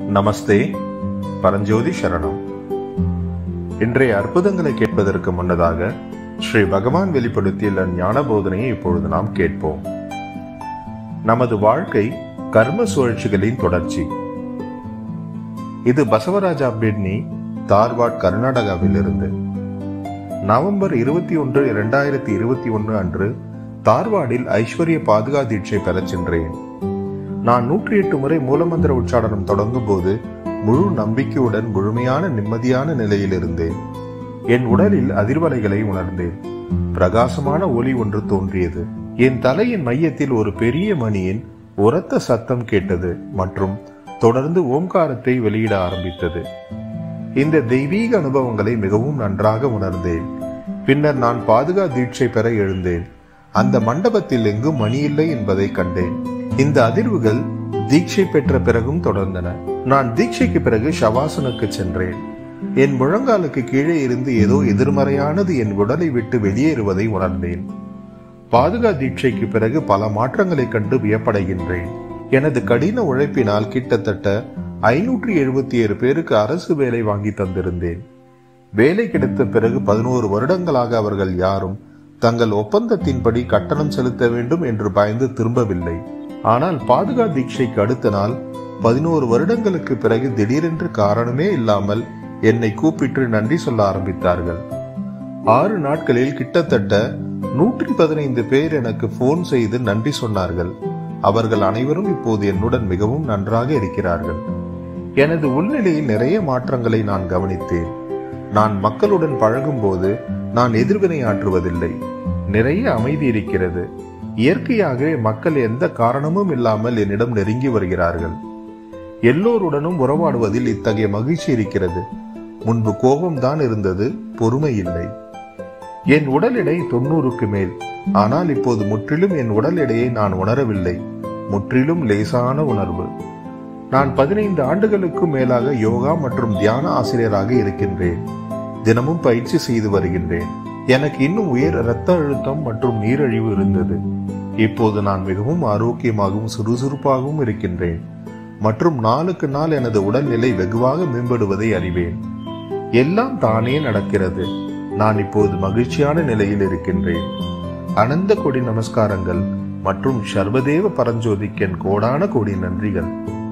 நமஸ்தே பரஞ்சோதி சரணம் இன்றைய அற்புதங்களை கேட்பதற்கு முன்னதாக ஸ்ரீ பகவான் வெளிப்படுத்தியுள்ள ஞான போதனையை இப்பொழுது நாம் கேட்போம் நமது வாழ்க்கை கர்ம சுழற்சிகளின் தொடர்ச்சி இது பசவராஜா பிட்னி தார்வாட் கர்நாடகாவில் இருந்து நவம்பர் இருபத்தி ஒன்று இரண்டாயிரத்தி இருபத்தி ஒன்று அன்று தார்வாடில் ஐஸ்வர்ய பாதுகா தீட்சை பெறச் சென்றேன் நான் நூற்றி எட்டு முறை மூலமந்திர உச்சாடனம் தொடங்கும் போது முழு நம்பிக்கையுடன் முழுமையான நிம்மதியான நிலையில் இருந்தேன் என் உடலில் அதிர்வலைகளை உணர்ந்தேன் பிரகாசமான ஒளி ஒன்று தோன்றியது என் தலையின் மையத்தில் ஒரு பெரிய மணியின் உரத்த சத்தம் கேட்டது மற்றும் தொடர்ந்து ஓம்காரத்தை வெளியிட ஆரம்பித்தது இந்த தெய்வீக அனுபவங்களை மிகவும் நன்றாக உணர்ந்தேன் பின்னர் நான் பாதுகா தீட்சை பெற எழுந்தேன் அந்த மண்டபத்தில் எங்கும் மணி இல்லை என்பதை கண்டேன் இந்த அதிர்வுகள் தீட்சை பெற்ற பிறகும் தொடர்ந்தன நான் தீட்சைக்கு பிறகு ஷவாசனுக்கு சென்றேன் என் முழங்காலுக்கு கீழே இருந்து ஏதோ எதிர்மறையானது என் உடலை விட்டு வெளியேறுவதை உணர்ந்தேன் பாதுகா தீட்சைக்கு பிறகு பல மாற்றங்களை கண்டு வியப்படைகின்றேன் எனது கடின உழைப்பினால் கிட்டத்தட்ட ஐநூற்றி எழுபத்தி ஏழு பேருக்கு அரசு வேலை வாங்கி தந்திருந்தேன் வேலை கிடைத்த பிறகு பதினோரு வருடங்களாக அவர்கள் யாரும் தங்கள் ஒப்பந்தத்தின்படி கட்டணம் செலுத்த வேண்டும் என்று பயந்து திரும்பவில்லை ஆனால் பாதுகா தீட்சைக்கு அடுத்த நாள் பதினோரு வருடங்களுக்கு பிறகு திடீரென்று காரணமே இல்லாமல் என்னை கூப்பிட்டு நன்றி சொல்ல ஆரம்பித்தார்கள் ஆறு நாட்களில் கிட்டத்தட்ட நூற்றி பதினைந்து பேர் எனக்கு போன் செய்து நன்றி சொன்னார்கள் அவர்கள் அனைவரும் இப்போது என்னுடன் மிகவும் நன்றாக இருக்கிறார்கள் எனது உள்நிலையில் நிறைய மாற்றங்களை நான் கவனித்தேன் நான் மக்களுடன் பழகும்போது நான் எதிர்வினை ஆற்றுவதில்லை நிறைய அமைதி இருக்கிறது இயற்கையாகவே மக்கள் எந்த காரணமும் இல்லாமல் என்னிடம் நெருங்கி வருகிறார்கள் எல்லோருடனும் உறவாடுவதில் இத்தகைய மகிழ்ச்சி இருக்கிறது முன்பு கோபம்தான் இருந்தது பொறுமை இல்லை என் உடல் எடை தொண்ணூறுக்கு மேல் ஆனால் இப்போது முற்றிலும் என் உடல் எடையை நான் உணரவில்லை முற்றிலும் லேசான உணர்வு நான் பதினைந்து ஆண்டுகளுக்கும் மேலாக யோகா மற்றும் தியான ஆசிரியராக இருக்கின்றேன் தினமும் பயிற்சி செய்து வருகின்றேன் எனக்கு இன்னும் உயர் இரத்த அழுத்தம் மற்றும் நீரழிவு இருந்தது இப்போது நான் மிகவும் ஆரோக்கியமாகவும் சுறுசுறுப்பாகவும் இருக்கின்றேன் மற்றும் நாளுக்கு நாள் எனது உடல்நிலை வெகுவாக மேம்படுவதை அறிவேன் எல்லாம் தானே நடக்கிறது நான் இப்போது மகிழ்ச்சியான நிலையில் இருக்கின்றேன் அனந்த கொடி நமஸ்காரங்கள் மற்றும் சர்வதேவ பரஞ்சோதிக்கென் கோடான கோடி நன்றிகள்